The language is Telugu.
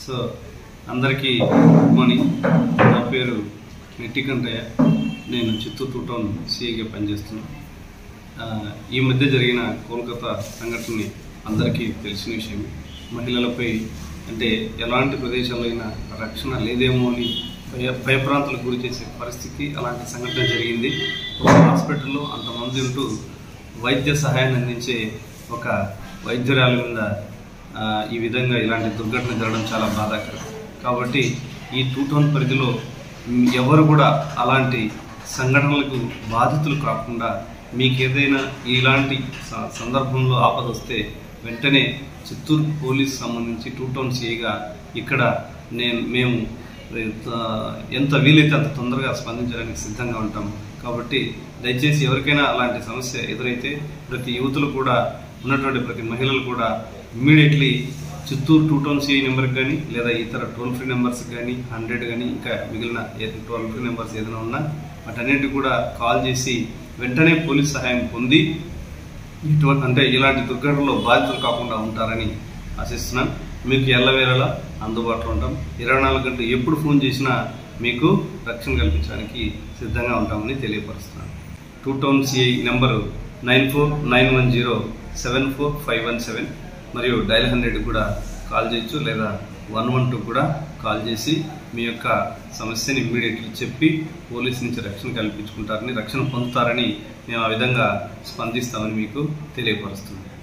సో అందరికీ గుడ్ మార్నింగ్ నా పేరు నెట్టికంటయ్య నేను చిత్తూరు టూ టౌన్ సిఐగా పనిచేస్తున్నాను ఆ, ఈ మధ్య జరిగిన కోల్కతా సంఘటనని అందరికీ తెలిసిన విషయం మహిళలపై అంటే ఎలాంటి ప్రదేశాల్లో అయినా రక్షణ లేదేమో అని భయ భయప్రాంతాలకు గురి చేసే పరిస్థితి అలాంటి సంఘటన జరిగింది ఒక హాస్పిటల్లో అంతమంది ఉంటూ వైద్య సహాయాన్ని అందించే ఒక వైద్యురాలి మీద ఆ, ఈ విధంగా ఇలాంటి దుర్ఘటన జరగడం చాలా బాధాకరం కాబట్టి ఈ టూ టౌన్ పరిధిలో మ్, ఎవరు కూడా అలాంటి సంఘటనలకు బాధితులు కాకుండా మీకు ఏదైనా ఇలాంటి స- సందర్భంలో ఆపద వస్తే వెంటనే చిత్తూరు పోలీస్ సంబంధించి టూ టౌన్ సిఐగా ఇక్కడ నేను మేము ఎంత- ఎంత వీలైతే అంత తొందరగా స్పందించడానికి సిద్ధంగా ఉంటాం కాబట్టి దయచేసి ఎవరికైనా అలాంటి సమస్య ఎదురైతే ప్రతి యువతులు కూడా ఉన్నటువంటి ప్రతి మహిళలు కూడా immediately Chittoor two town CI నెంబర్కి కానీ లేదా ఇతర టోల్ ఫ్రీ నెంబర్స్ కానీ హండ్రెడ్ కానీ ఇంకా మిగిలిన టోల్ ఫ్రీ నెంబర్స్ ఏదైనా ఉన్నా వాటన్నిటి కూడా కాల్ చేసి వెంటనే పోలీస్ సహాయం పొంది ఇటువంటి అంటే ఇలాంటి దుర్ఘటనలో బాధితులు కాకుండా ఉంటారని ఆశిస్తున్నాను మీకు ఎల్లవేళలా అందుబాటులో ఉంటాం ఇరవై నాలుగు గంటలు ఎప్పుడు ఫోన్ చేసినా మీకు రక్షణ కల్పించడానికి సిద్ధంగా ఉంటామని తెలియపరుస్తున్నాను two town CI number nine four nine one zero seven four five one seven మరియు డైల్ హండ్రెడ్ కూడా కాల్ చేయొచ్చు లేదా వన్ వన్ టూ కూడా కాల్ చేసి మీ యొక్క సమస్యని ఇమ్మీడియట్లీ చెప్పి పోలీస్ నుంచి రక్షణ కల్పించుకుంటారని రక్షణ పొందుతారని మేము ఆ విధంగా స్పందిస్తామని మీకు తెలియపరుస్తున్నాం